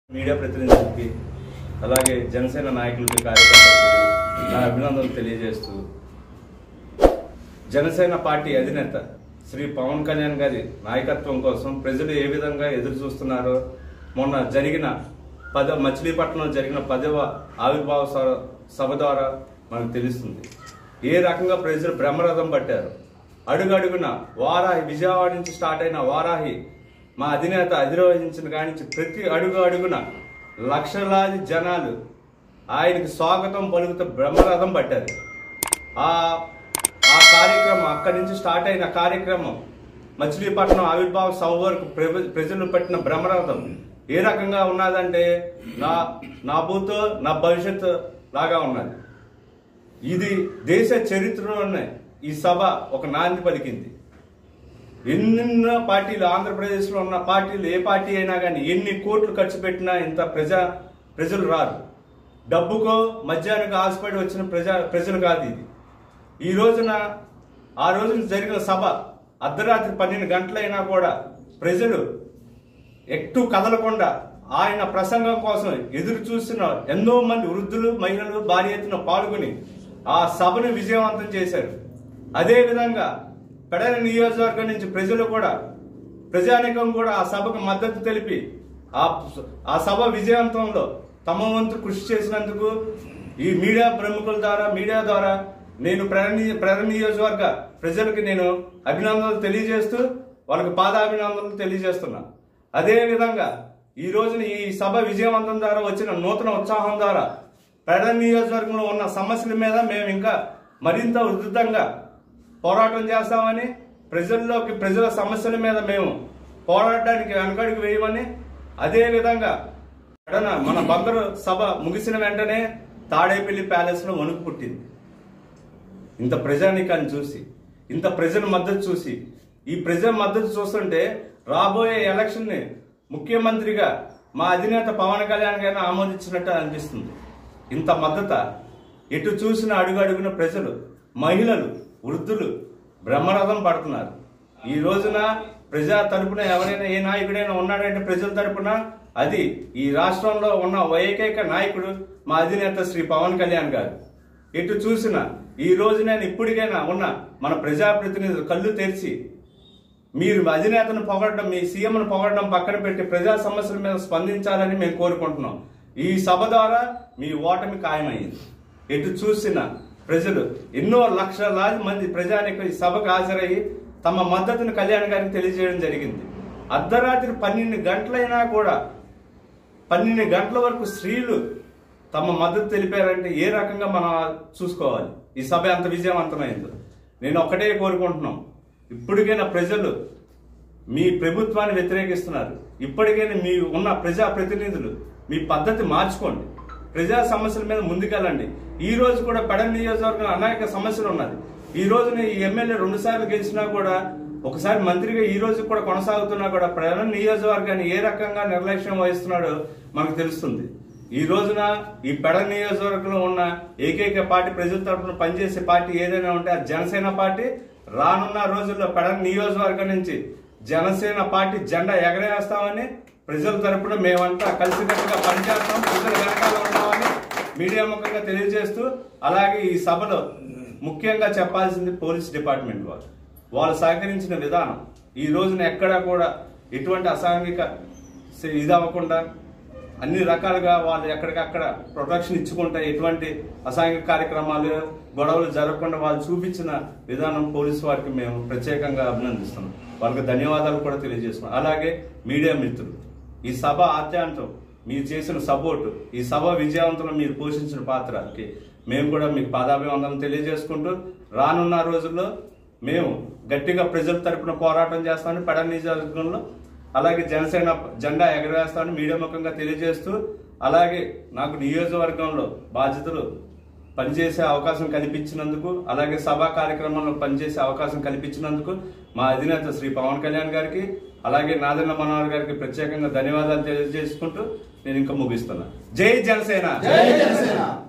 media ప్రతినిధులకి అలాగే జనసేన నాయకులకి కార్యకర్తలకి నా అభినందనలు తెలియజేస్తూ జనసేన పార్టీ అధినేత శ్రీ పవన్ కళ్యాణ్ గారి నాయకత్వం కోసం ప్రజలు ఏ విధంగా ఎదురు చూస్తున్నారో మొన్న జరిగిన పద మచిలీపట్నంలో జరిగిన పదవ ఆవిర్భావ స- సభ ద్వారా మనకు తెలుస్తుంది ఏ రకంగా ప్రజలు బ్రహ్మరథం పట్టారు అడుగడుగున వారాహి విజయవాడ నుంచి స్టార్ట్ అయిన వారాహి మా అధినేత అధిరోహించిన కాడి నుంచి ప్రతి అడుగు అడుగున లక్షలాది జనాలు ఆయనకి స్వాగతం పలుకుతూ బ్రహ్మరథం పట్టారు ఆ ఆ కార్యక్రమం అక్కడి నుంచి స్టార్ట్ అయిన కార్యక్రమం మచిలీపట్నం ఆవిర్భావ సభ వరకు ప్ర- ప్రజలు పెట్టిన బ్రహ్మరథం ఏ రకంగా ఉన్నదంటే నా నా భూతో నా భవిష్యత్తు లాగా ఉన్నది ఇది దేశ చరిత్రలోనే ఈ సభ ఒక నాంది పలికింది ఎన్నెన్నో పార్టీలు ఆంధ్రప్రదేశ్లో ఉన్న పార్టీలు ఏ పార్టీ అయినా కానీ ఎన్ని కోట్లు ఖర్చు పెట్టినా ఇంత ప్రజా ప్రజలు రారు డబ్బుకో మద్యానికి ఆశపడి వచ్చిన ప్రజా ప్రజలు కాదు ఇది ఈ రోజున ఆ రోజున జరిగిన సభ అర్ధరాత్రి పన్నెండు గంటలైనా కూడా ప్రజలు ఎట్టు కదలకుండా ఆయన ప్రసంగం కోసం ఎదురు చూస్తున్న ఎన్నో మంది వృద్ధులు మహిళలు భారీ ఎత్తున పాల్గొని ఆ సభను విజయవంతం చేశారు అదే విధంగా పెడల నియోజకవర్గం నుంచి ప్రజలు కూడా ప్రజానికం కూడా ఆ సభకు మద్దతు తెలిపి ఆ ఆ సభ విజయవంతంలో తమ వంతు కృషి చేసినందుకు ఈ మీడియా ప్రముఖుల ద్వారా మీడియా ద్వారా నేను ప్రేరణ ప్రేరణ నియోజకవర్గ ప్రజలకి నేను అభినందనలు తెలియజేస్తూ వాళ్ళకి పాదాభినందనలు తెలియజేస్తున్నా అదే విధంగా ఈ రోజున ఈ సభ విజయవంతం ద్వారా వచ్చిన నూతన ఉత్సాహం ద్వారా ప్రేరణ నియోజకవర్గంలో ఉన్న సమస్యల మీద మేము ఇంకా మరింత ఉధృతంగా పోరాటం చేస్తామని ప్రజల్లోకి ప్రజల సమస్యల మీద మేము పోరాడడానికి వెనకడుగు వేయమని అదే విధంగా ఎడన మన బందరు సభ ముగిసిన వెంటనే తాడేపల్లి ప్యాలెస్ లో వణుకు పుట్టింది ఇంత ప్రజానికాన్ని చూసి ఇంత ప్రజల మద్దతు చూసి ఈ ప్రజల మద్దతు చూస్తుంటే రాబోయే ఎలక్షన్ ని ముఖ్యమంత్రిగా మా అధినేత పవన్ కళ్యాణ్ గారిని ఆమోదించినట్టు అనిపిస్తుంది ఇంత మద్దత ఎటు చూసిన అడుగు అడుగున ప్రజలు మహిళలు వృద్ధులు బ్రహ్మరథం పడుతున్నారు ఈ రోజున ప్రజా తరపున ఎవరైనా ఏ నాయకుడైనా ఉన్నాడంటే ప్రజల తరపున అది ఈ రాష్ట్రంలో ఉన్న ఏకైక నాయకుడు మా అధినేత శ్రీ పవన్ కళ్యాణ్ గారు ఎటు చూసినా ఈ రోజు నేను ఇప్పటికైనా ఉన్న మన ప్రజాప్రతినిధులు కళ్ళు తెరిచి మీరు అధినేతను పొగడడం మీ సీఎంను పొగడడం పక్కన పెట్టి ప్రజా సమస్యల మీద స్పందించాలని మేము కోరుకుంటున్నాం ఈ సభ ద్వారా మీ ఓటమి ఖాయమైంది ఎటు చూసిన ప్రజలు ఎన్నో లక్షలాది మంది ప్రజానికి ఈ సభకు హాజరయ్యి తమ మద్దతును కళ్యాణ్ గారికి తెలియజేయడం జరిగింది అర్ధరాత్రి పన్నెండు గంటలైనా కూడా పన్నెండు గంటల వరకు స్త్రీలు తమ మద్దతు తెలిపారంటే ఏ రకంగా మనం చూసుకోవాలి ఈ సభ ఎంత విజయవంతమైందో నేను ఒక్కటే కోరుకుంటున్నాం ఇప్పటికైనా ప్రజలు మీ ప్రభుత్వాన్ని వ్యతిరేకిస్తున్నారు ఇప్పటికైనా మీ ఉన్న ప్రజా ప్రతినిధులు మీ పద్ధతి మార్చుకోండి ప్రజా సమస్యల మీద ముందుకెళ్ళండి ఈ రోజు కూడా పెడ నియోజకవర్గంలో అనేక సమస్యలు ఉన్నది ఈ రోజున ఈ ఎమ్మెల్యే రెండు సార్లు గెలిచినా కూడా ఒకసారి మంత్రిగా ఈ రోజు కూడా కొనసాగుతున్నా కూడా ప్రజల నియోజకవర్గాన్ని ఏ రకంగా నిర్లక్ష్యం వహిస్తున్నాడో మనకు తెలుస్తుంది ఈ రోజున ఈ పెడ నియోజకవర్గంలో ఉన్న ఏకైక పార్టీ ప్రజల తరఫున పనిచేసే పార్టీ ఏదైనా ఉంటే అది జనసేన పార్టీ రానున్న రోజుల్లో పెడ నియోజకవర్గం నుంచి జనసేన పార్టీ జెండా ఎగరేస్తామని ప్రజల తరపున మేమంతా కలిసికట్టుగా పనిచేస్తాం ప్రజల వెనకాల ఉంటామని మీడియా ముఖంగా తెలియజేస్తూ అలాగే ఈ సభలో ముఖ్యంగా చెప్పాల్సింది పోలీస్ డిపార్ట్మెంట్ వారు వాళ్ళు సహకరించిన విధానం ఈ రోజున ఎక్కడా కూడా ఎటువంటి అసాంఘిక స- ఇది అవ్వకుండా అన్ని రకాలుగా వాళ్ళు ఎక్కడికక్కడ ప్రొటెక్షన్ ఇచ్చుకుంటే ఎటువంటి అసాంఘిక కార్యక్రమాలు గొడవలు జరగకుండా వాళ్ళు చూపించిన విధానం పోలీసు వారికి మేము ప్రత్యేకంగా అభినందిస్తున్నాం వాళ్ళకి ధన్యవాదాలు కూడా తెలియజేస్తున్నాం అలాగే మీడియా మిత్రులు ఈ సభ ఆద్యాంతం మీరు చేసిన సపోర్టు ఈ సభ విజయవంతంలో మీరు పోషించిన పాత్రకి మేము కూడా మీకు పాదాభివందనం తెలియజేసుకుంటూ రానున్న రోజుల్లో మేము గట్టిగా ప్రజల తరపున పోరాటం చేస్తామని పెడ నియోజకవర్గంలో అలాగే జనసేన జెండా ఎగరవేస్తామని మీడియా ముఖంగా తెలియజేస్తూ అలాగే నాకు నియోజకవర్గంలో బాధ్యతలు పనిచేసే అవకాశం కల్పించినందుకు అలాగే సభా కార్యక్రమంలో పనిచేసే అవకాశం కల్పించినందుకు మా అధినేత శ్రీ పవన్ కళ్యాణ్ గారికి అలాగే నాదన్న మనోహర్ గారికి ప్రత్యేకంగా ధన్యవాదాలు తెలియజేసుకుంటూ నేను ఇంకా ముగిస్తున్నా జై జనసేన జై జనసేన